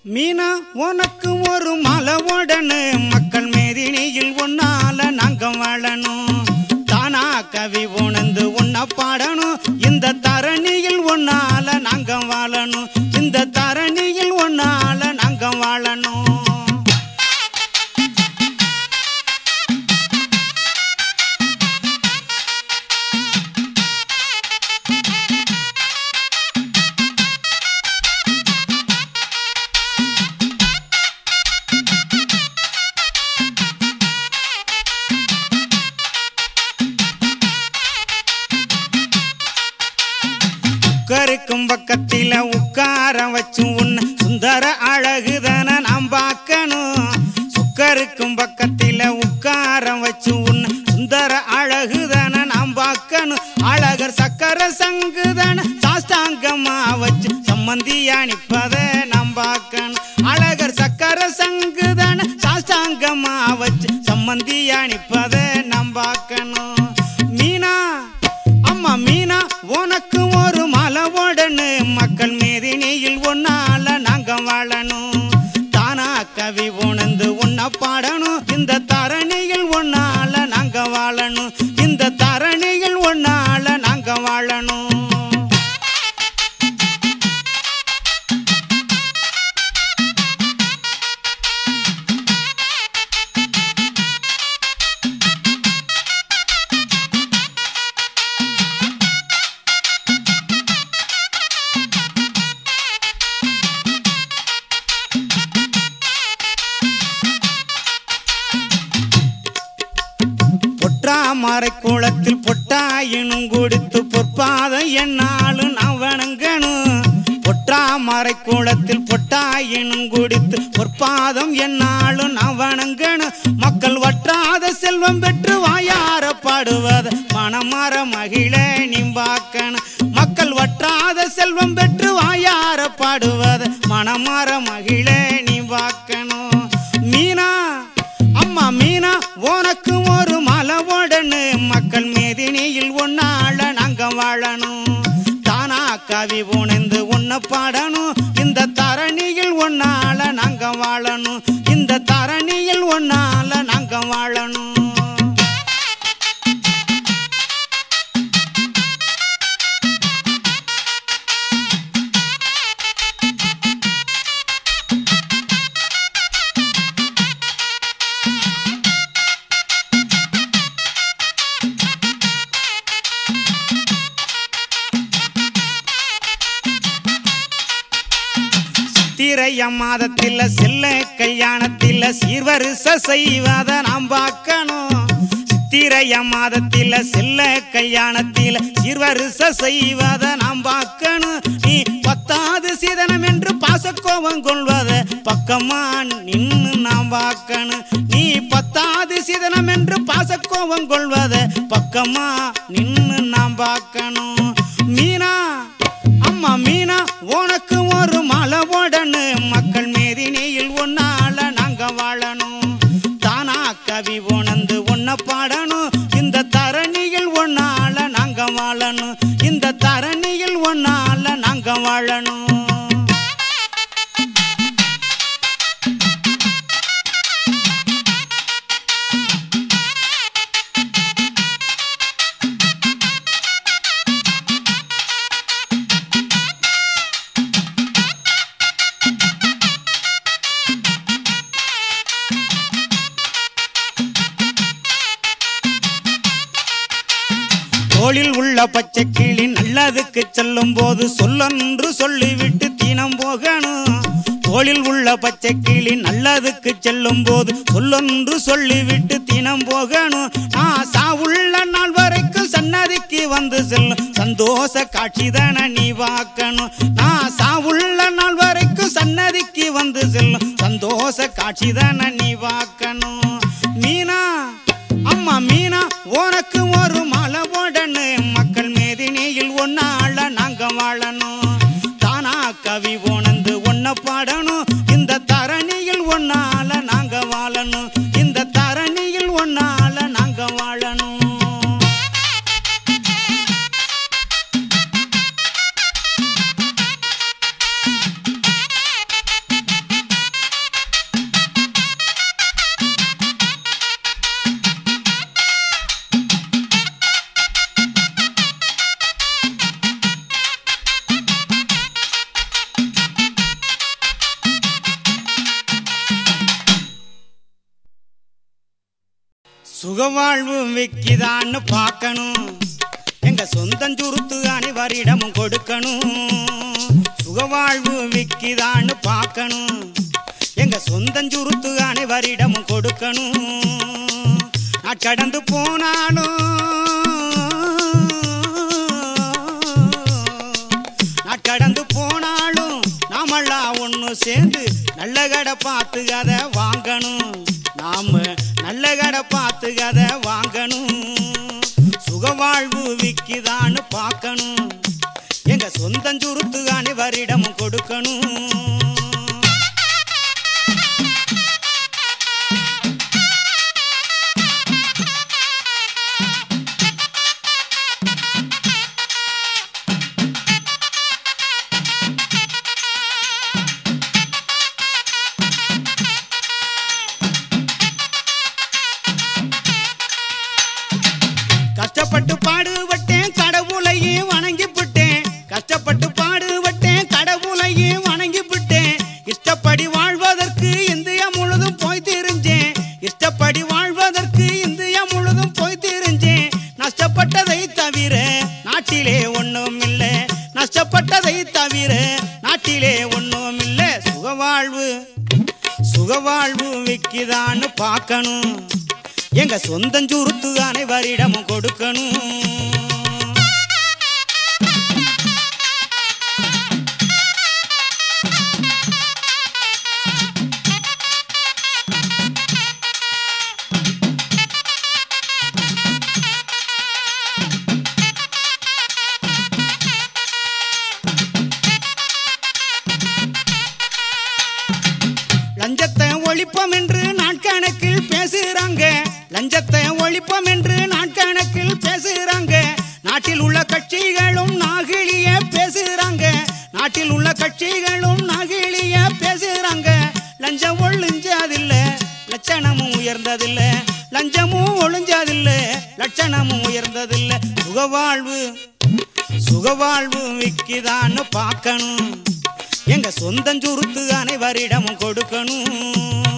மீனா உனக்கு ஒரு மலை உடனு மக்கள் மேதினியில் ஒன்னால நாங்க வாழணும் தானா கவி உணர்ந்து உன்னை பாடணும் இந்த தரணியில் ஒன்னால நாங்க வாழணும் இந்த தரணியில் ஒன்னால நாங்க வாழணும் உட்காருக்கும் பக்கத்தில உட்கார வச்சு உன்னை சுந்தர அழகுதான நாம் பார்க்கணும் சுக்கருக்கும் பக்கத்தில உட்கார வச்சு உன்னை சுந்தர அழகுதான நாம் பார்க்கணும் அழகர் சக்கர சங்குதான சாஸ்தாங்கமா வச்சு சம்மந்தியா நிப்பத நாம் பார்க்கணும் அழகர் சக்கர சங்குதான சாஸ்தாங்கமா வச்சு சம்மந்தியா நிப்பத நாம் பார்க்கணும் மீனா அம்மா மீனா உனக்கு ஒரு மலை உடனு மக்கள் மேதினியில் ஒன்னால நாங்க வாழணும் தானா கவி உணர்ந்து உன்னை பாடணும் இந்த தரணியில் ஒன்னால நாங்க வாழணும் இந்த தரணியில் ஒன்னால நாங்க வாழணும் பொற்றாமரை குளத்தில் பொட்டாயினும் கொடுத்து பொற்பாதம் என்னாலும் நான் வணங்கணும் பொற்றாமரை குளத்தில் பொட்டாயினும் கொடுத்து பொற்பாதம் என்னாலும் நான் வணங்கணும் மக்கள் வற்றாத செல்வம் பெற்று வாயார பாடுவத மனமாற மகிழ நிம்பாக்கணும் மக்கள் வற்றாத செல்வம் பெற்று வாயார பாடுவத மனமாற மகிழ நிம்பாக்கணும் மீனா அம்மா மீனா உனக்கு ஒரு மலை உடனு மக்கள் மேதினியில் ஒன்னால நாங்க வாழணும் தானா கவி உணர்ந்து உன்னை பாடணும் இந்த தரணியில் ஒன்னால நாங்க வாழணும் இந்த தரணியில் ஒன்னால நாங்க வாழணும் சித்திரைய மாதத்தில் செல்ல கல்யாணத்தில் சீர்வரிச செய்வத நாம் பார்க்கணும் சித்திரைய மாதத்தில் செல்ல கல்யாணத்தில் சீர்வரிச செய்வத நாம் பார்க்கணும் நீ பத்தாவது சீதனம் என்று பாசக்கோபம் கொள்வத பக்கமா நின்னு நாம் பார்க்கணும் நீ பத்தாவது சீதனம் என்று பாசக்கோபம் கொள்வத பக்கமா நின்னு நாம் பார்க்கணும் மீனா அம்மா மீனா உனக்கு ஒரு மலை உடனு மக்கள் மேதினியில் ஒன்னால நாங்க வாழணும் தானா கவி உணர்ந்து உன்னை பாடணும் இந்த தரணியில் ஒன்னால நாங்க வாழணும் இந்த தரணியில் ஒன்னால நாங்க வாழணும் தோளில் உள்ள பச்சை கிளி நல்லதுக்கு செல்லும் போது சொல்லொன்று சொல்லிவிட்டு தீனம் போகணும் தோளில் உள்ள பச்சை கிளி நல்லதுக்கு செல்லும் போது சொல்லொன்று சொல்லிவிட்டு தீனம் போகணும் ஆசா உள்ள நாள் வரைக்கும் சன்னதிக்கு வந்து செல்லும் சந்தோஷ காட்சி தானே நீ பார்க்கணும் ஆசா உள்ள நாள் வரைக்கும் சன்னதிக்கு வந்து செல்லும் சந்தோஷ காட்சி தானே நீ பார்க்கணும் மீனா அம்மா மீனா உனக்கு ஒரு மலை உடனு மக்கள் மேதினியில் ஒன்னால நாங்க வாழணும் தானா கவி உணர்ந்து ஒன்ன பாடணும் இந்த தரணியில் ஒன்னால நாங்க வாழணும் இந்த தரணியில் ஒன்னால நாங்க வாழணும் சுகவாழ்வு விக்கிதான்னு பார்க்கணும் எங்க சொந்தஞ்சுருத்து அனைவரிடமும் கொடுக்கணும் சுகவாழ்வு விக்கிதான்னு பார்க்கணும் எங்க சொந்தஞ்சுருத்து அனைவரிடமும் கொடுக்கணும் நான் கடந்து போனாலும் நான் கடந்து போனாலும் நாமெல்லாம் ஒன்று சேர்ந்து நல்ல கடை பார்த்து கதை வாங்கணும் நாம நல்ல கடை பார்த்து கதை வாங்கணும் சுகவாழ்வு விக்கிதான்னு பார்க்கணும் எங்க சொந்தஞ்சுருத்து அனைவரிடமும் கொடுக்கணும் கஷ்டப்பட்டு பாடுபட்டேன் கடவுளையே வணங்கி விட்டேன் கஷ்டப்பட்டு பாடுபட்டேன் கடவுளையே வணங்கி விட்டேன் இஷ்டப்படி வாழ்வதற்கு இந்தியா முழுதும் போய் தெரிஞ்சேன் இஷ்டப்படி வாழ்வதற்கு இந்தியா முழுதும் போய் தெரிஞ்சேன் நஷ்டப்பட்டதை தவிர நாட்டிலே ஒன்றும் இல்லை நஷ்டப்பட்டதை தவிர நாட்டிலே ஒன்றும் இல்லை சுகவாழ்வு சுகவாழ்வு விக்கிதான்னு பார்க்கணும் எங்க சொந்தஞ்சுருத்து அனைவரிடமும் கொடுக்கணும் லஞ்சத்தை ஒழிப்போம் என்று நாட்கணக்கில் பேசுகிறாங்க லஞ்சத்தை ஒழிப்போம் என்று நாட்கணக்கில் பேசுகிறாங்க நாட்டில் உள்ள கட்சிகளும் நாகிழிய பேசுகிறாங்க நாட்டில் உள்ள கட்சிகளும் நாகிழிய பேசுகிறாங்க லஞ்சம் ஒழிஞ்சதில்ல லட்சணமும் உயர்ந்ததில்ல லஞ்சமும் ஒழிஞ்சதில்ல லட்சணமும் உயர்ந்ததில்ல சுகவாழ்வு சுகவாழ்வு விக்கிதான்னு பார்க்கணும் எங்க சொந்தஞ்சுருத்து அனைவரிடமும் கொடுக்கணும்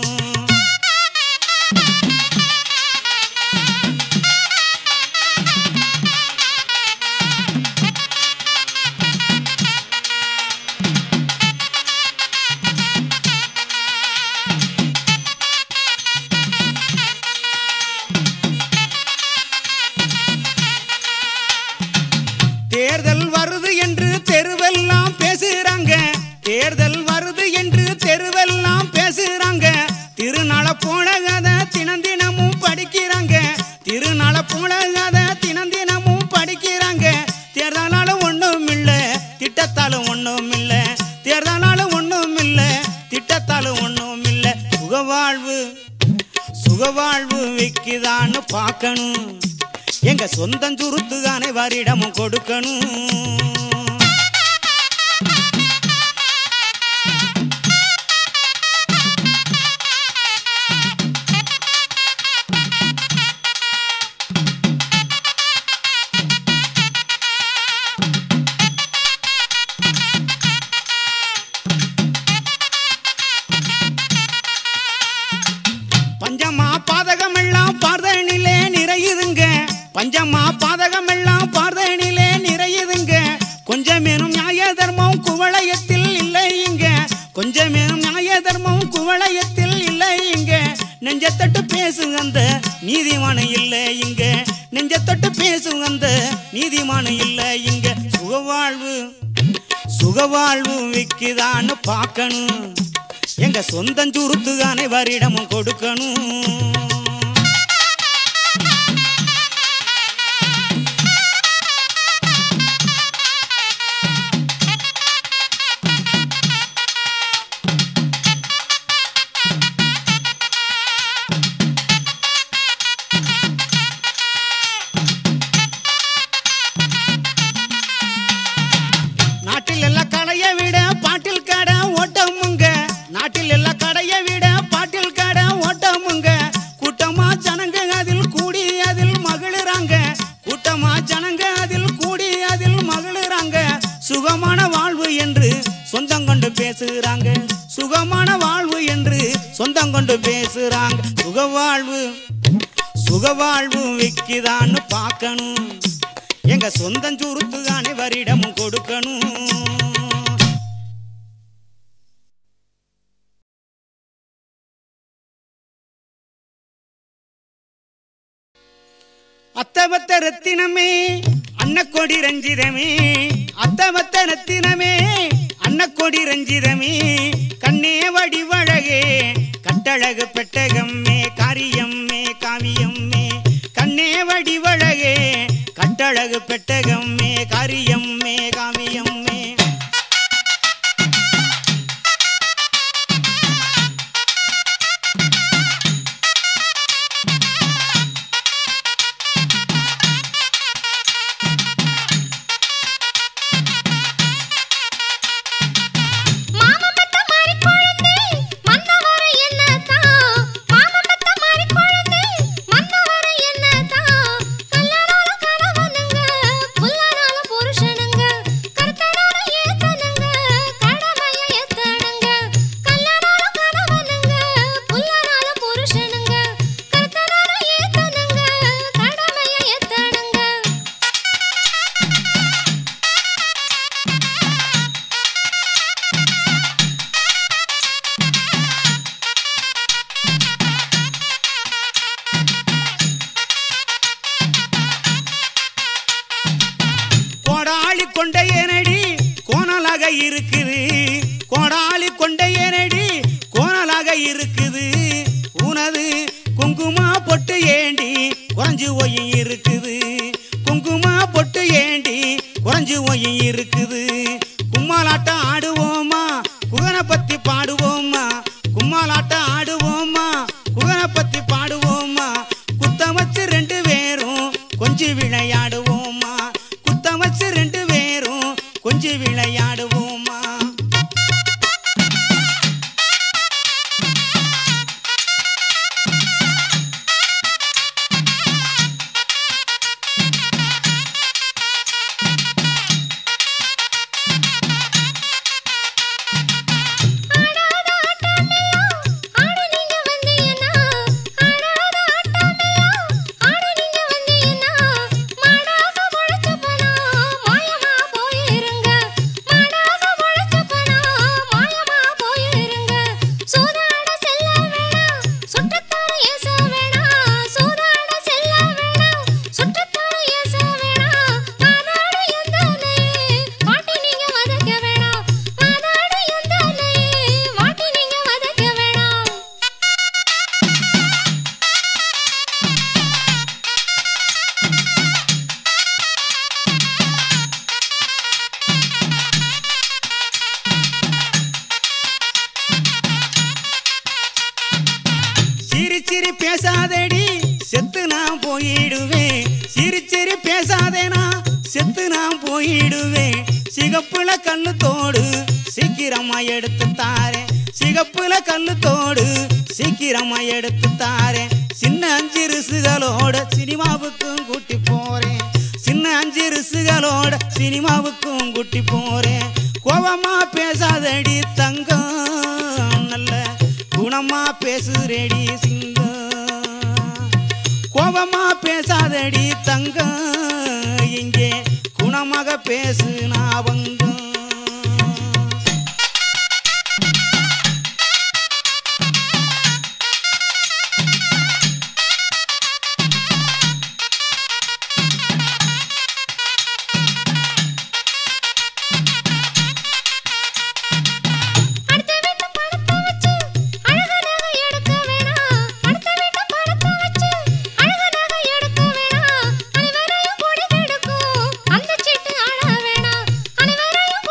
தேர்தல் வருது என்று தெருவெல்லாம் பேசுறாங்க தேர்தல் வருது என்று தெருவெல்லாம் பேசுறாங்க திருநாள போன கதை தினம் தினமும் படிக்கிறாங்க திருநாள போன கதை தினம் தினமும் படிக்கிறாங்க தேர்தலால ஒண்ணும் இல்ல திட்டத்தால ஒண்ணும் இல்ல தேர்தலால ஒண்ணும் இல்ல திட்டத்தால ஒண்ணும் இல்ல சுகவாழ்வு சுகவாழ்வு விக்குதான்னு பார்க்கணும் எங்க சொந்தஞ்சுருத்து அனைவரிடமும் கொடுக்கணும் பஞ்சமா பாதகம் எல்லாம் பார்தனிலே நிறையுதுங்க பஞ்சமா பாதகம் எல்லாம் பார்தனிலே நிறையுதுங்க கொஞ்சமேனும் நியாய தர்மம் குவளையத்தில் இல்லை இங்க கொஞ்சமேனும் நியாய தர்மம் குவளையத்தில் இல்லை இங்க நெஞ்சத்தட்டு பேசுங்க அந்த நீதிமானம் இல்லை இங்க நெஞ்சத்தட்டு பேசுங்க அந்த நீதிமானம் இல்லை இங்க சுகவாழ்வு சுகவாழ்வு விக்குதான்னு பார்க்கணும் எங்க சொந்தஞ்சுருத்து அனைவரிடமும் கொடுக்கணும் நாட்டில் எல்லாம் கடையை விட பாட்டில் கடை ஓட்டமுங்க நாட்டில் எல்லாம் கடையை விட பாட்டில் கடை ஓட்டமுங்க கூட்டமா ஜனங்க அதில் கூடி அதில் மகிழுறாங்க கூட்டமா ஜனங்க அதில் கூடி அதில் மகிழுறாங்க சுகமான வாழ்வு என்று சொந்தம் கொண்டு பேசுகிறாங்க சுகமான வாழ்வு என்று சொந்தம் கொண்டு பேசுறாங்க சுகவாழ்வு சுக சுக வாழ்வு விக்குதான்னு பார்க்கணும் எங்க சொந்தம் சுருத்து அனைவரிடமும் கொடுக்கணும் அத்தமத்த ரத்தினமே அன்னக்கொடி ரஞ்சிதமே அத்தமத்த ரத்தினமே அன்னக்கொடி ரஞ்சிதமே கண்ணே வடிவழகே கட்டழகு பெட்டகம்மே காரியம்மே காவியம்மே கண்ணே வடிவழகே கட்டழகு பெட்டகம்மே காரியம்மே காவியம்மே மாமன் பெத்த மாறி குழந்தை மன்னவர என்னதான் மாமன் பெத்த மாறி குழந்தை மன்னவர என்னதான் கல்லறாலும் கணவனுங்க புல்லறாலும் புருஷனுங்க கருத்தறாலும் ஏத்தனுங்க கடமைய ஏத்தனுங்க கல்லறாலும் கணவனுங்க புல்லறாலும் புருஷனுங்க கருத்தறாலும் ஏத்தனுங்க கடமைய ஏத்தனுங்க கோடாளி கொண்டையனடி கோணலாக இருக்குது கோடாளி கொண்டையனடி கோணலாக இருக்குது உனது குங்குமா பொட்டு ஏண்டி குறைஞ்சு போய் இருக்குது குங்குமா பொட்டு ஏண்டி குறைஞ்சு போய் இருக்குது கும்மாலாட்டம் ஆடுவோமா குகனை பத்தி பாடுவோமா கும்மாலாட்டம் ஆடுவோமா குகனை பத்தி பாடுவோமா குத்தம் வச்சு ரெண்டு பேரும் கொஞ்சி விளையாடுவோமா குத்தம் வச்சு ரெண்டு பேரும் கொஞ்சி விளையாடுவோமா ஆடாத ஆட்டமெல்லாம் ஆடு நீங்க வந்தீங்கன்னா ஆடாத ஆட்டமெல்லாம் ஆடு நீங்க வந்தீங்கன்னா மாடாக முளைச்ச பனா மாயமா போயிருங்க மாடாக முளைச்ச பனா மாயமா போயிருங்க சூதாட செல்ல வேணாம் சுற்றத்தார ஏச வேணாம் சூதாட செல்ல வேணாம் சுற்றத்தார ஏச வேணாம் மாநாடு எந்தானே மாட்டி நீங்க வதக்க வேணாம் மாநாடு எந்தானே மாட்டி நீங்க வதக்க வேணாம் சிரி சிரி பேசாதடி செத்து நான் போயிடுவேன் சிரி சிரி பேசாதேனா செத்து நான் போயிடுவேன் சிகப்புல கல்லு தோடு சீக்கிரமா எடுத்து தாரேன் சிகப்புல கல்லு தோடு சீக்கிரமா எடுத்து தாரேன் சின்ன அஞ்சு ரிசுகளோட சினிமாவுக்கும் கூட்டி போறேன் சின்ன அஞ்சு ரிசுகளோட சினிமாவுக்கும் கூட்டி போறேன் கோவமா பேசாதடி தங்கம் நல்ல குணமா பேசுறேடி சிங்கம் கோபமா பேசாதடி தங்கம் இங்கே குணமாக பேசு நாவங்கம் அடுத்த வீட்டு பணத்தை வச்சு அழகு நகை எடுக்க வேணாம் அடுத்த வீட்டு பணத்தை வச்சு அழகு நகை எடுக்க வேணாம் அனைவரையும் கொடி கெடுக்கும் அந்த சீட்டு ஆட வேணாம் அனைவரையும்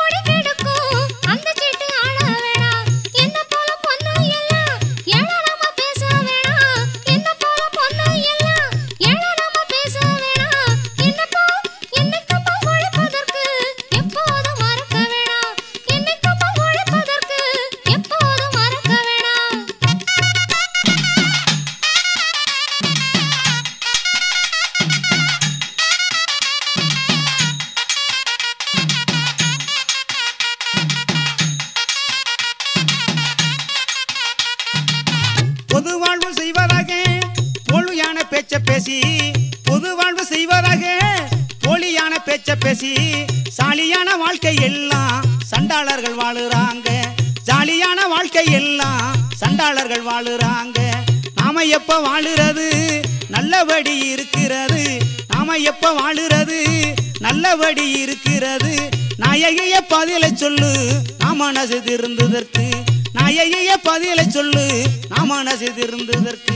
பேச்ச பேசி பொது வாழ்வு செய்வதாக போலியான பேச்ச பேசி சாலியான வாழ்க்கை எல்லாம் சண்டாளர்கள் வாழுறாங்க ஜாலியான வாழ்க்கை எல்லாம் சண்டாளர்கள் வாழுறாங்க நாம எப்ப வாழுறது நல்லபடி இருக்கிறது நாம எப்ப வாழுறது நல்லபடி இருக்கிறது நாயகிய பதிலை சொல்லு நாம மனசு திருந்துதற்கு நாயகிய பதிலை சொல்லு நாம மனசு திருந்துதற்கு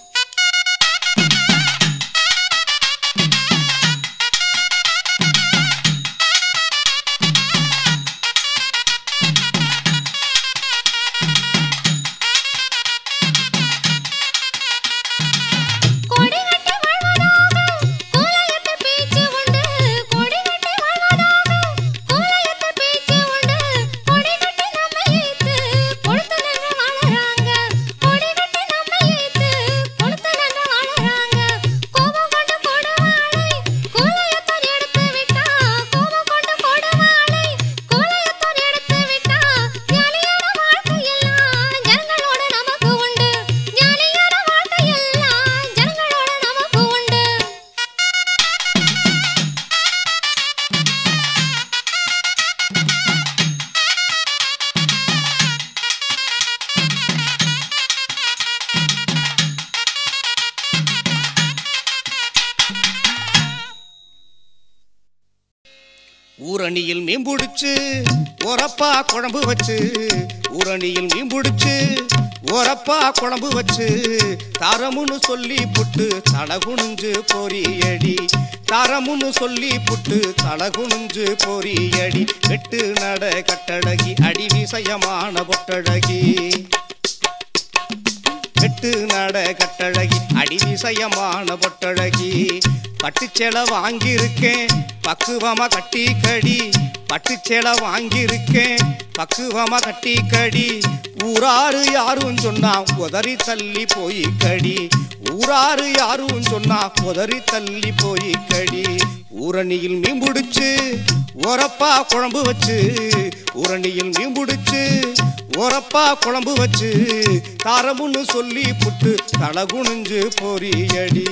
கோடி கட்டி வாழ்வதாக கோலயத்து பேச்சு உண்டு கோடி கட்டி வாழ்வதாக கோலயத்து பேச்சு உண்டு கோடி கட்டி நம்மை ஏத்து கொடுத்து நின்று வாழறாங்க கோடி கட்டி நம்மை ஏத்து கொடுத்து நின்று வாழறாங்க கோபம் கொண்டு கொடுவாளை கோலயத்தார் எடுத்து விட்டா கோபம் கொண்டு கொடுவாளை கோலயத்தார் எடுத்து விட்டா ஜாலியான வாழ்க்கை எல்லாம் ஜனங்களோட நமக்கு உண்டு ஜாலியான வாழ்க்கை எல்லாம் ஜனங்களோட நமக்கு உண்டு ஊரணியில் மீன் பிடிச்சு ஒரப்பா குழம்பு வச்சு ஊரணியில் மீன் பிடிச்சு ஒரப்பா குழம்பு வச்சு தரமுன்னு சொல்லி புட்டு தலகுனிஞ்சு பொரியடி தரமுன்னு சொல்லி புட்டு தலகுனிஞ்சு பொரியடி வெட்டு நட கட்டழகி அடி விசயமான பொட்டழகி கெட்டு நட கட்டழகி அடி விசயமான பொட்டழகி பட்டுச்சேலை வாங்கியிருக்கேன் பக்குவமா கட்டி கடி பட்டுச்சேலை வாங்கியிருக்கேன் பக்குவமா கட்டி கடி ஊராரு யாரும் சொன்னா உதறி தள்ளி போய் கடி ஊராரு யாரும் சொன்னா உதறி தள்ளி போய் கடி ஊரணியில் மீன் பிடிச்சு ஒரப்பா குழம்பு வச்சு ஊரணியில் மீன் பிடிச்சு ஒரப்பா குழம்பு வச்சு காரமுன்னு சொல்லி புட்டு தலகுனிஞ்சு பொரியடி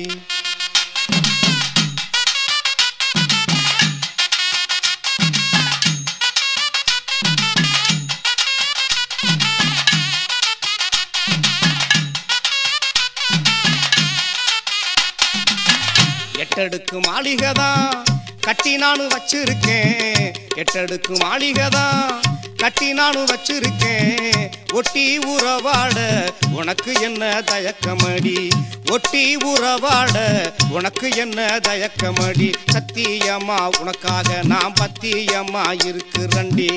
எட்டடுக்கு மாளிகை தான் கட்டி நானும் வச்சிருக்கேன் எட்டடுக்கு மாளிகை தான் கட்டி நானும் வச்சிருக்கேன் ஒட்டி உறவாட உனக்கு என்ன தயக்கமடி ஒட்டி உறவாட உனக்கு என்ன தயக்கமடி சத்தியம்மா உனக்காக நான் பத்தியம்மா இருக்கிறண்டி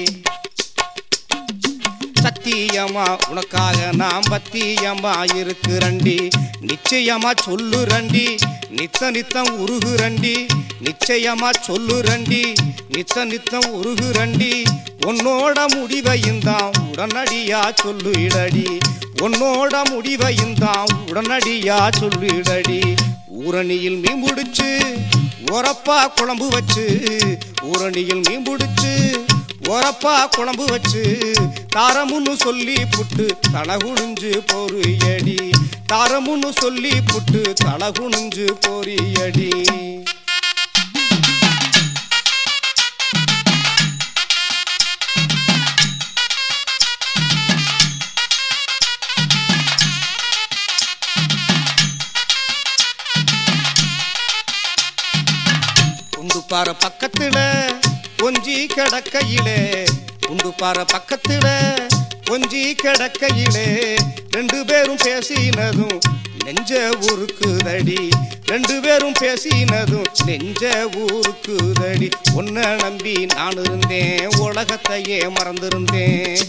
சத்தியமா உனக்காக நான் பத்தியமா இருக்கிறண்டி நிச்சயமா சொல்லுரண்டி நித்த நித்தம் உருகுரண்டி நிச்சயமா சொல்லுரண்டி நித்த நித்தம் உருகுரண்டி உன்னோட முடிவையும் தான் உடனடியா சொல்லுடடி உன்னோட முடிவையும் தான் உடனடியா சொல்லுடடி ஊரணியில் மீன் பிடிச்சு உரப்பா குழம்பு வச்சு ஊரணியில் மீன் பிடிச்சு ஒரப்பா குழம்பு வச்சு தாரமுன்னு சொல்லி புட்டு தலகுனிஞ்சு பொரியடி தாரமுன்னு சொல்லி புட்டு தலகுனிஞ்சு பொரியடி குண்டு பாற பக்கத்துல கொஞ்சி கிடக்கையிலே குண்டு பாற பக்கத்துல கொஞ்சி கிடக்கையிலே ரெண்டு பேரும் பேசினதும் நெஞ்ச ஊருக்குதடி ரெண்டு பேரும் பேசினதும் நெஞ்ச ஊருக்குதடி உன்னை நம்பி நான் இருந்தேன் உலகத்தையே மறந்திருந்தேன்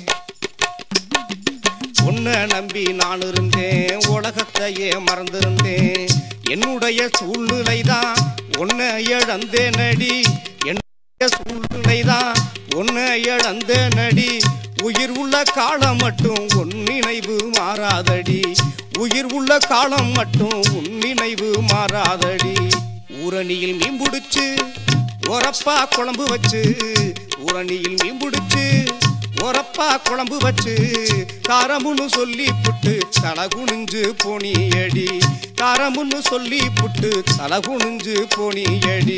உன்னை நம்பி நான் இருந்தேன் உலகத்தையே மறந்திருந்தேன் என்னுடைய சூழ்நிலைதான் உன்னை இழந்தேனடி என்னுடைய சூழ்நிலைதான் உன்னை இழந்தேனடி உயிர் உள்ள காலம் மட்டும் உன் நினைவு மாறாதடி உயிர் உள்ள காலம் மட்டும் உன் நினைவு மாறாதடி ஊரணியில் மீன் பிடிச்சு ஒரப்பா குழம்பு வச்சு ஊரணியில் மீன் பிடிச்சு ஒரப்பா குழம்பு வச்சு காரமுன்னு சொல்லி புட்டு தலகுனிஞ்சு போனியடி காரமுன்னு சொல்லி புட்டு தலகுனிஞ்சு போனியடி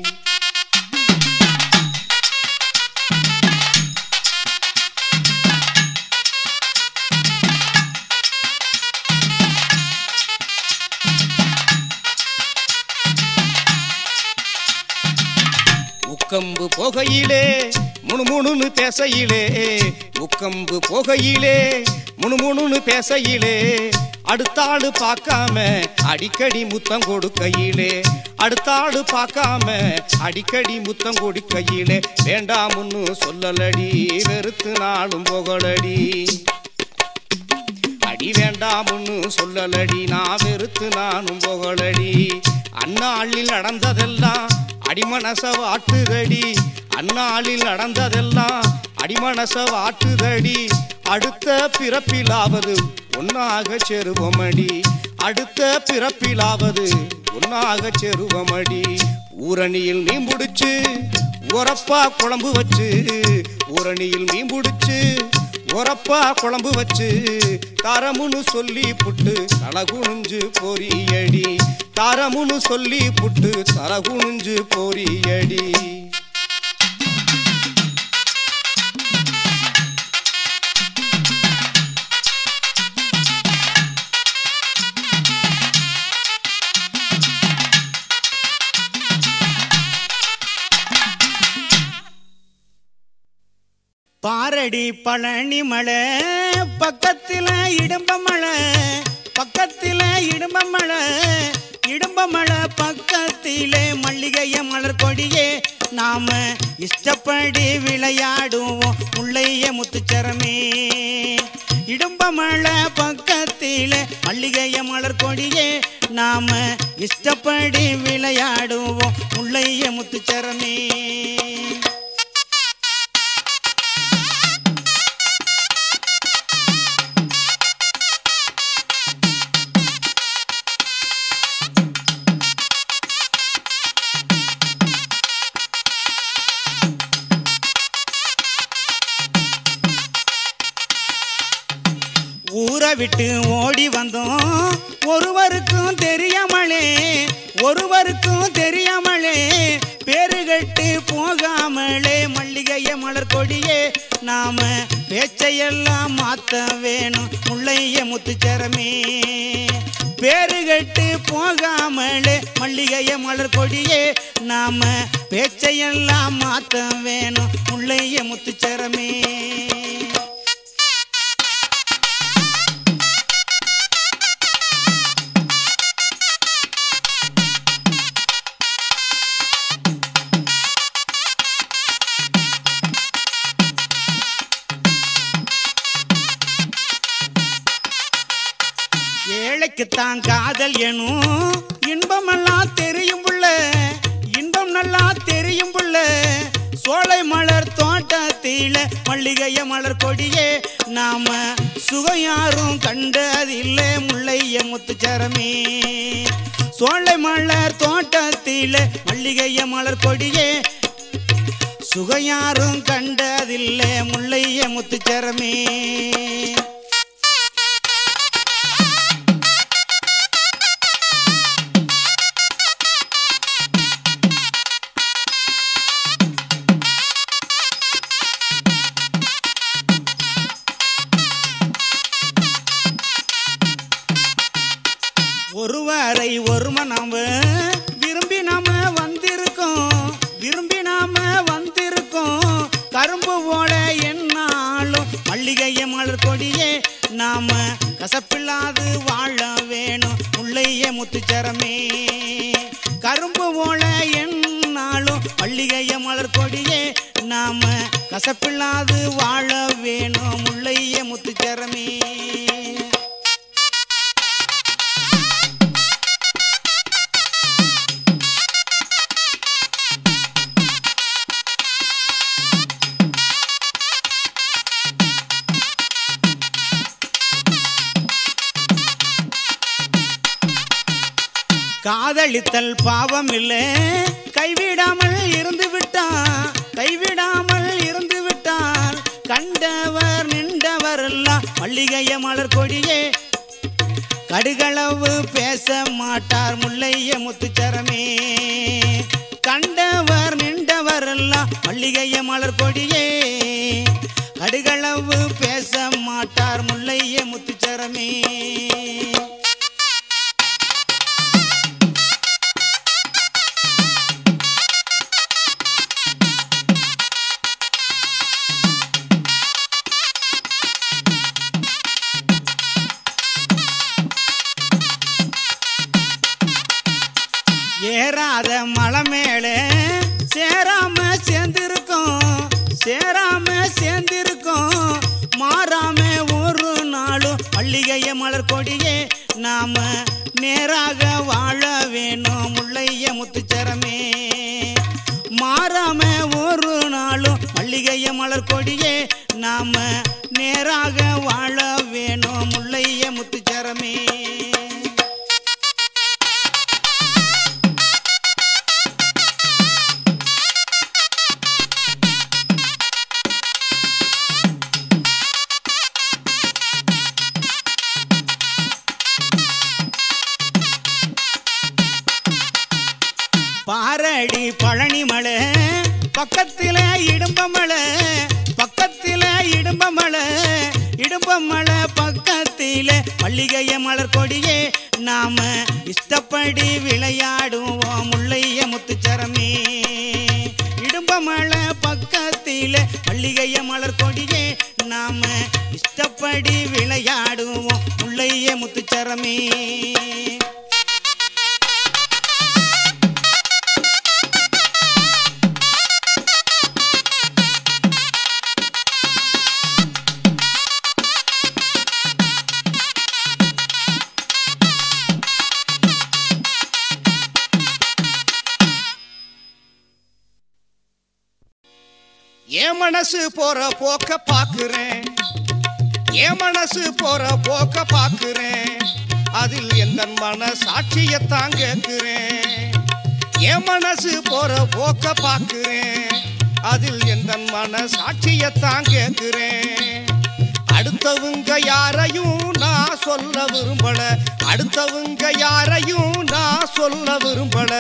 உக்கம்பு போகையிலே முணுமுணுன்னு பேசையிலே உக்கம்பு போகையிலே முணுமுணுன்னு பேசையிலே அடுத்தாடு பார்க்காம அடிக்கடி முத்தம் கொடுக்கையிலே அடுத்தாடு பார்க்காம அடிக்கடி முத்தம் கொடுக்கையிலே வேண்டாமுன்னு சொல்லலடி வெறுத்து நாளும் புகழடி அடி வேண்டாமுன்னு சொல்லலடி நான் வெறுத்து நானும் புகழடி அந்நாளில் நடந்ததெல்லாம் அடிமனச வாட்டுதடி அந்நாளில் நடந்ததெல்லாம் அடிமனச வாட்டுதடி அடுத்த பிறப்பிலாவது ஒன்னாக செருவமடி அடுத்த பிறப்பிலாவது ஒன்னாக செருவமடி ஊரணியில் மீன் பிடிச்சு உரப்பா குழம்பு வச்சு ஊரணியில் மீன் பிடிச்சு உரப்பா குழம்பு வச்சு தரமுன்னு சொல்லி புட்டு தலகுனிஞ்சு பொரியடி தரமுன்னு சொல்லி புட்டு தலகுனிஞ்சு பொரியடி பாரடி பழனி மலை பக்கத்தில் இடும்ப மலை பக்கத்தில் இடும்ப மலை இடும்ப மலை பக்கத்திலே மல்லிகைய மலர் கொடியே நாம இஷ்டப்படி விளையாடுவோம் முள்ளைய முத்துச்சரமே இடும்ப மலை பக்கத்திலே மல்லிகைய மலர் கொடியே நாம இஷ்டப்படி விளையாடுவோம் முள்ளைய முத்துச்சரமே ஊரை விட்டு ஓடி வந்தோம் ஒருவருக்கும் தெரியாமலே ஒருவருக்கும் தெரியாமலே பேருகட்டு போகாமலே மல்லிகைய மலர் கொடியே நாம பேச்சையெல்லாம் மாத்த வேணும் முள்ளைய முத்துச்சரமே பேருகட்டு போகாமலே மல்லிகைய மலர் கொடியே நாம பேச்சையெல்லாம் மாத்த வேணும் முள்ளைய முத்துச்சரமே ஏழைக்குத்தான் காதல் எனும் இன்பமெல்லாம் தெரியும் புள்ள இன்பம் நல்லா தெரியும் புள்ள சோலை மலர் தோட்டத்தில மல்லிகைய மலர் கொடியே நாம சுகம் யாரும் கண்டதில்லை முல்லைய முத்துச்சரமே சோலை மலர் தோட்டத்தில மல்லிகைய மலர் கொடியே சுகம் யாரும் கண்டதில்லை முல்லைய முத்துச்சரமே ஒருவரை ஒரு நாம விரும்பி நாம வந்திருக்கோம் விரும்பி நாம வந்திருக்கோம் கரும்பு போல என்னாலும் மல்லிகைய மலர் கொடியே நாம கசப்பில்லாது வாழ வேணும் முல்லைய முத்துச்சரமே கரும்பு போல என்னாலும் மல்லிகைய மலர் கொடியே நாம கசப்பில்லாது வாழ வேணும் முல்லைய முத்துச்சரமே காதலித்தல் பாவம் இல்லை கைவிடாமல் இருந்து விட்டான் கைவிடாமல் இருந்து விட்டால் கண்ட வந்ததெல்லாம் மல்லிகைய மலர் கொடியே கடுகளவு பேச மாட்டார் முல்லைய முத்துச்சரமே கண்டவர் நின்றவர் எல்லாம் மல்லிகைய மலர் கொடியே கடுகளவு பேச மாட்டார் முல்லைய முத்துச்சரமே ஏறாத மலை மேலே சேராம சேர்ந்திருக்கோம் சேராம சேர்ந்திருக்கோம் மாறாம ஒரு நாளும் மல்லிகைய மலர் கொடியே நாம நேராக வாழ வேணும் முல்லைய முத்துச்சரமே மாறாம ஒரு நாளும் மல்லிகைய மலர் கொடியே நாம நேராக வாழ வேணும் முல்லைய முத்துச்சரமே பாரடி பழனி மலை பக்கத்தில இடும்ப மலை பக்கத்தில இடும்ப மலை இடும்ப மலை பக்கத்தில மல்லிகைய மலர் கொடியே நாம இஷ்டப்படி விளையாடுவோம் முல்லைய முத்துச்சரமே இடும்ப மலை பக்கத்தில மல்லிகைய மலர் கொடியே நாம இஷ்டப்படி விளையாடுவோம் முல்லைய முத்துச்சரமே என் மனசு போற போக்க பாக்குறேன் என் மனசு போற போக்க பாக்குறேன் அதில் எந்த மன சாட்சியத்தான் கேட்கிறேன் என் மனசு போற போக்க பாக்குறேன் அதில் எந்த மன சாட்சியத்தான் கேட்கிறேன் அடுத்தவங்க யாரையும் நான் சொல்ல விரும்பல அடுத்தவங்க யாரையும் நான் சொல்ல விரும்பல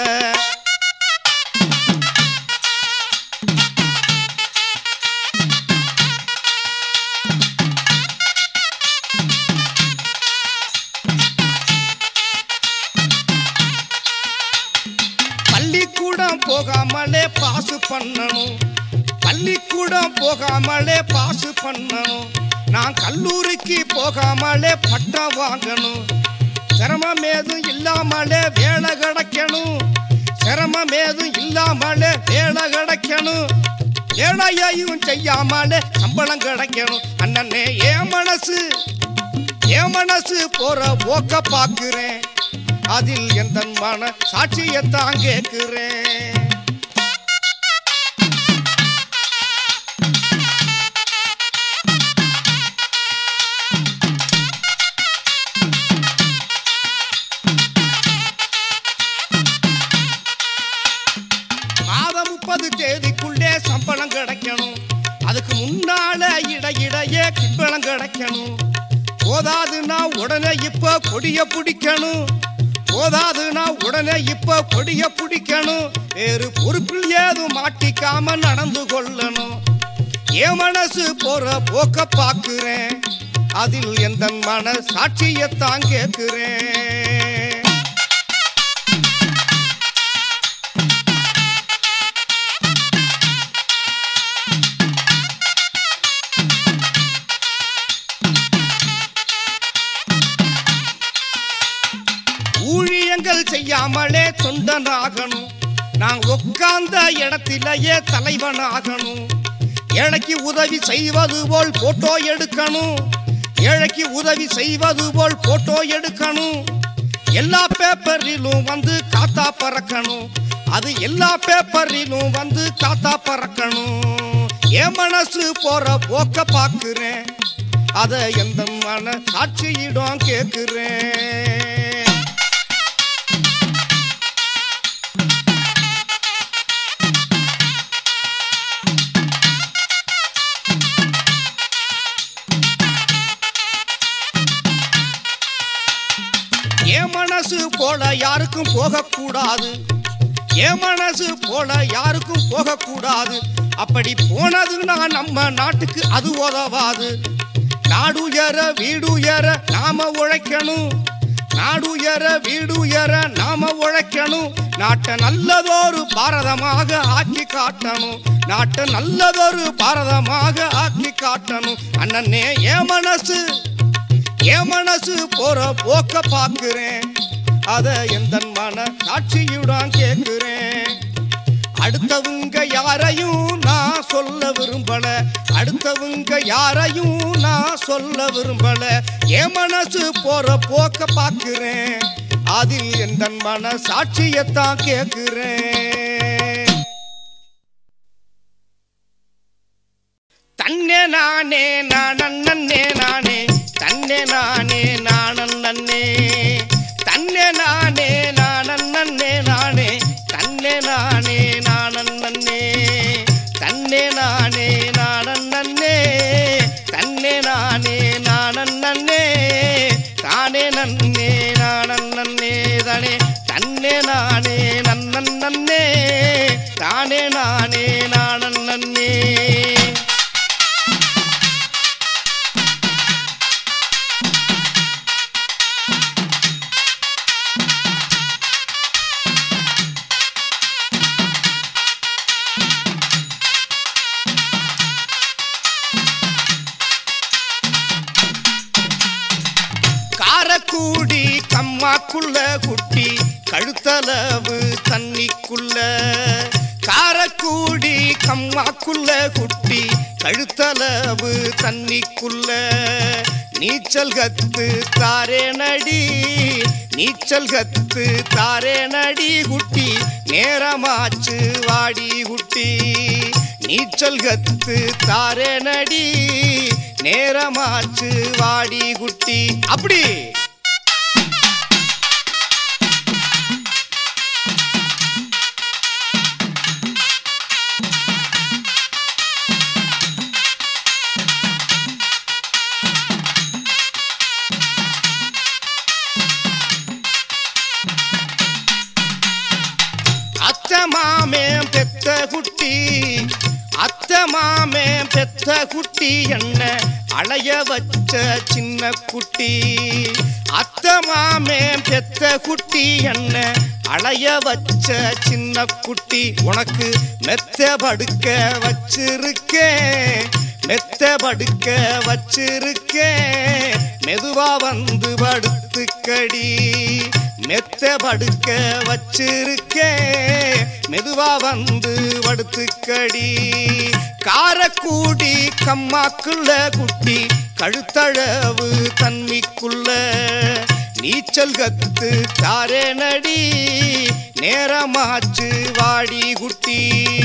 பள்ளிக்கூடம் போகாமலே பாசு பண்ணணும் பள்ளிக்கூடம் போகாமலே பாசு பண்ணணும் நான் கல்லூரிக்கு போகாமலே பட்டம் வாங்கணும் சிரமம் ஏதும் இல்லாமலே வேலை கிடைக்கணும் சிரமம் ஏதும் இல்லாமலே வேலை கிடைக்கணும் வேலையையும் செய்யாமலே சம்பளம் கிடைக்கணும் அண்ணனே என் மனசு என் மனசு போற போக்க பாக்குறேன் அதில் எந்த மன சாட்சியத்தான் கேட்கிறேன் மாதம் முப்பது தேதிக்குள்ளே சம்பளம் கிடைக்கணும் அதுக்கு முன்னால இடையிடையே கிம்பளம் கிடைக்கணும் போதாதுன்னா உடனே இப்ப கொடிய பிடிக்கணும் போதாதுன்னா உடனே இப்ப கொடிய பிடிக்கணும் வேறு பொறுப்பில் ஏதும் மாட்டிக்காம நடந்து கொள்ளணும் என் மனசு போற போக்க பாக்குறேன் அதில் எந்த மன சாட்சியத்தான் கேட்கிறேன் ஊழியங்கள் செய்யாமலே தொண்டனாகணும் நான் உட்கார்ந்த இடத்திலேயே தலைவனாகணும் ஏழைக்கு உதவி செய்வது போல் போட்டோ எடுக்கணும் ஏழைக்கு உதவி செய்வது போல் போட்டோ எடுக்கணும் எல்லா பேப்பரிலும் வந்து காத்தா பறக்கணும் அது எல்லா பேப்பரிலும் வந்து காத்தா பறக்கணும் என் மனசு போற போக்க பாக்குறேன் அத எந்த மன சாட்சியிடம் கேக்குறேன் மனசு போல யாருக்கும் போகக்கூடாது என் மனசு போல யாருக்கும் போகக்கூடாது அப்படி போனதுன்னா நம்ம நாட்டுக்கு அது உதவாது நாடுயர வீடுயர நாம உழைக்கணும் நாடுயர வீடுயர நாம உழைக்கணும் நாட்டை நல்லதொரு பாரதமாக ஆக்கி காட்டணும் நாட்டை நல்லதொரு பாரதமாக ஆக்கி காட்டணும் அண்ணனே என் மனசு என் மனசு போற போக்க பாக்குறேன் அத எந்த மன சாட்சியுடன் கேக்குறேன் அடுத்தவங்க யாரையும் நான் சொல்ல விரும்பல அடுத்தவங்க யாரையும் நான் சொல்ல விரும்பல என் மனசு போற போக்க பாக்குறேன் அதில் எந்த மன சாட்சியத்தான் கேக்குறேன் தன்னே நானே நானே நானே தன்னே நானே நானே தன்னே நானே நானே நானே தன்னே நானே நானே தன்னே நானே நானே தன்னே நானே நானே தானே நன்னே நானே தானே தன்னே நானே நன்னே தானே நானே நானே காரக்கூடி கம்மாக்குள்ள குட்டி கழுத்தளவு தண்ணிக்குள்ள காரக்கூடி கம்மாக்குள்ள குட்டி கழுத்தளவு தண்ணிக்குள்ள நீச்சல் கத்து தாரே நடி நீச்சல் கத்து தாரே நடி குட்டி நேரமாச்சு வாடி குட்டி நீச்சல் கத்து தாரே நடி நேரமாச்சு வாடி குட்டி அப்படி அத்தை மாமே பெத்த குட்டி அத்தை மாமே பெத்த குட்டி என்ன அலைய வச்ச சின்ன குட்டி அத்தை மாமே பெத்த குட்டி என்ன அலைய வச்ச சின்ன குட்டி உனக்கு மெத்த படுக்க வச்சிருக்கேன் மெத்த படுக்க வச்சிருக்கேன் மெதுவா வந்து படுத்துக்கடி மெத்த படுக்க வச்சிருக்கேன் மெதுவா வந்து படுத்துக்கடி காரக்கூடி கம்மாக்குள்ள குட்டி கழுத்தளவு தன்மிக்குள்ள நீச்சல் கத்து தாரே நடி நேரமாச்சு வாடி குட்டி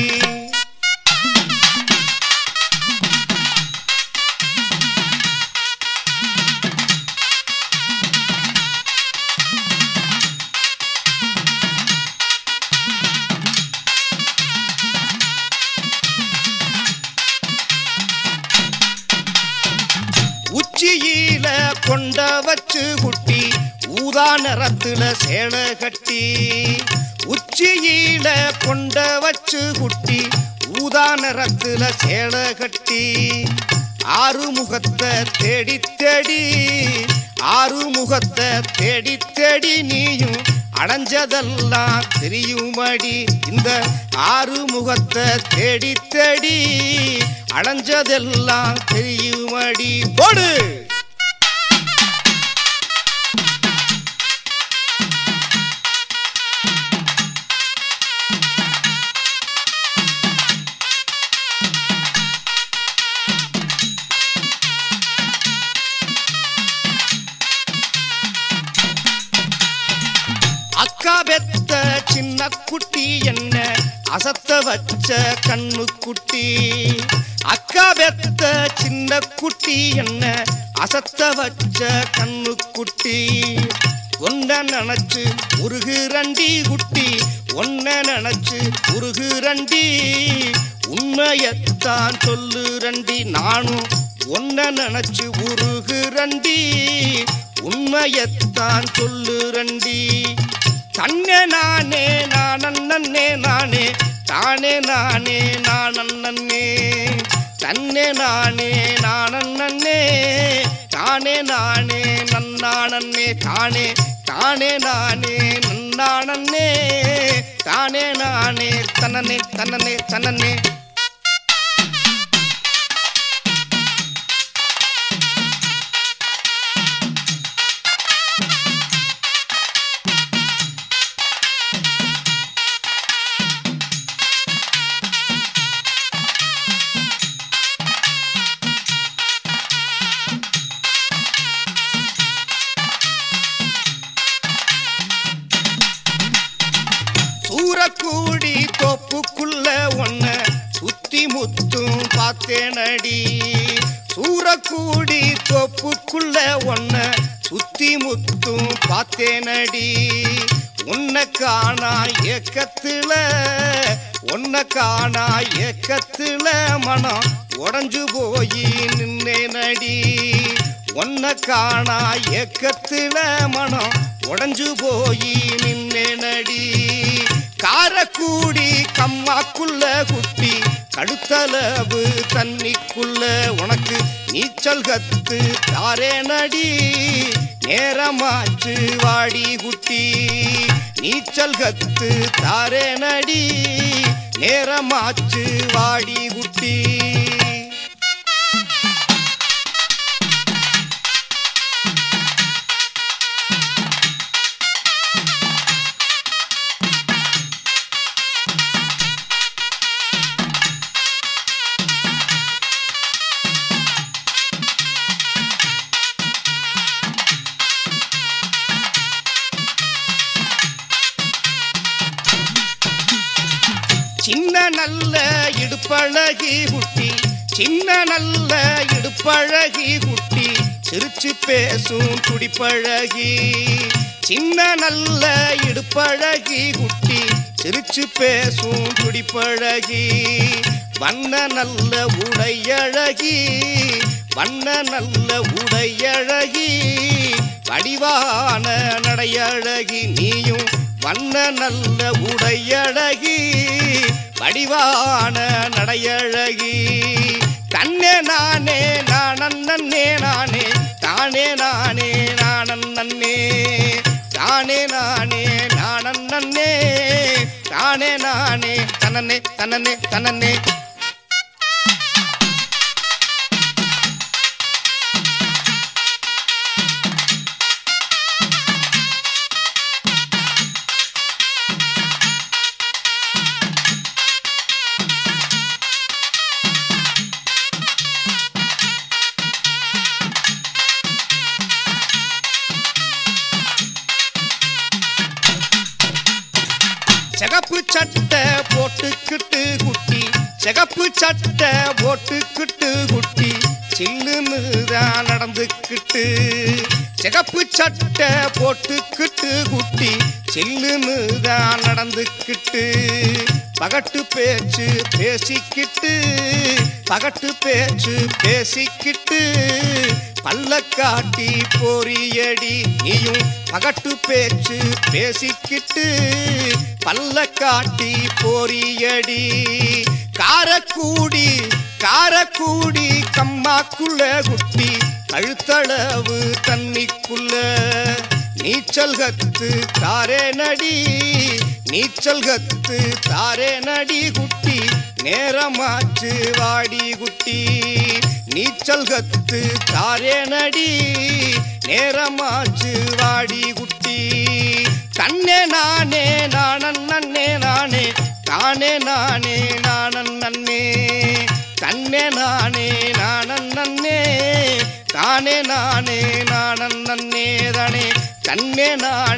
உச்சியில கொண்ட வச்சு குட்டி ஊதா நிறத்துல சேலை கட்டி உச்சியில கொண்ட வச்சு குட்டி ஊதா நிறத்துல சேலை கட்டி ஆறு முகத்தை தேடி தேடி ஆறு முகத்தை தேடி தேடி நீயும் அடைஞ்சதெல்லாம் தெரியுமடி இந்த ஆறு முகத்தை தேடி தேடி அடைஞ்சதெல்லாம் தெரியுமடி போடு அக்கா பெத்த சின்ன குட்டி என்ன அசத்த வச்ச கண்ணு குட்டி அக்கா பெத்த சின்ன குட்டி என்ன அசத்த வச்ச கண்ணு குட்டி ஒன்ன நினைச்சு உருகுரண்டி குட்டி ஒன்ன நினைச்சு உருகுரண்டி உண்மையத்தான் சொல்லுரண்டி நானும் ஒன்ன நினைச்சு உருகுரண்டி உண்மையத்தான் சொல்லுரண்டி தன்னே நானே நான் நன்னே நானே தானே நானே நான் நன்னே தன்னே நானே நான் நன்னே தானே நானே நன்னானே தானே தானே நானே நன்னானே தானே நானே தன்னனே தன்னனே தன்னனே சூரக்கூடி தோப்புக்குள்ள ஒன்ன சுத்தி முத்தும் பார்த்தேனடி சூரக்கூடி தோப்புக்குள்ள ஒன்ன சுத்தி முத்தும் பார்த்தேனடி உன்னை காணா ஏக்கத்துல உன்னை காணா ஏக்கத்துல மனம் உடஞ்சு போய் நின்னேனடி உன்னை காணா ஏக்கத்துல மனம் உடஞ்சு போய் நின்னேனடி காரக்கூடி கம்மாக்குள்ள குட்டி கடுத்தளவு தண்ணிக்குள்ள உனக்கு நீச்சல் கத்து தாரேனடி நேரமாச்சு வாடி குட்டி நீச்சல் கத்து தாரேனடி நேரமாச்சு வாடி குட்டி சின்ன நல்ல இடுப்பழகி குட்டி சின்ன நல்ல இடுப்பழகி குட்டி சிரிச்சு பேசும் துடிப்பழகி சின்ன நல்ல இடுப்பழகி குட்டி சிரிச்சு பேசும் துடிப்பழகி வண்ண நல்ல உடையழகி வண்ண நல்ல உடையழகி வடிவான நடையழகி நீயும் வண்ண நல்ல உடையழகி வடிவான நடையழகி தன்னே நானே நானே நானே தானே நானே நானே தானே நானே நானே தானே நானே தனனே தனனே தனனே சிகப்பு சட்டை போட்டுக்கிட்டு குட்டி சிகப்பு சட்டை போட்டுக்கிட்டு குட்டி சில்லுன்னு தான் நடந்துக்கிட்டு சிகப்பு சட்டை போட்டுக்கிட்டு குட்டி சில்லுன்னு தான் நடந்துக்கிட்டு பகட்டு பேச்சு பேசிக்கிட்டு பகட்டு பேச்சு பேசிக்கிட்டு பல்ல காட்டி போரியடி நீயும் பகட்டு பேச்சு பேசிக்கிட்டு பல்ல காட்டி போரியடி காரக்கூடி காரக்கூடி கம்மாக்குள்ள குட்டி கழுத்தளவு தண்ணிக்குள்ள நீச்சல் கத்து தாரே நடி நீச்சல் கத்து தாரே நடி குட்டி நேரமாச்சு வாடி குட்டி நீச்சல் கத்து தாரே நடி நேரமாச்சு வாடி குட்டி தன்னே நானே நானன் நன்னே நானே தானே நானே நானன் நன்னே தன்னே நானே நானன் நன்னே தானே நானே நானன் நன்னே தானே தன்னே நானே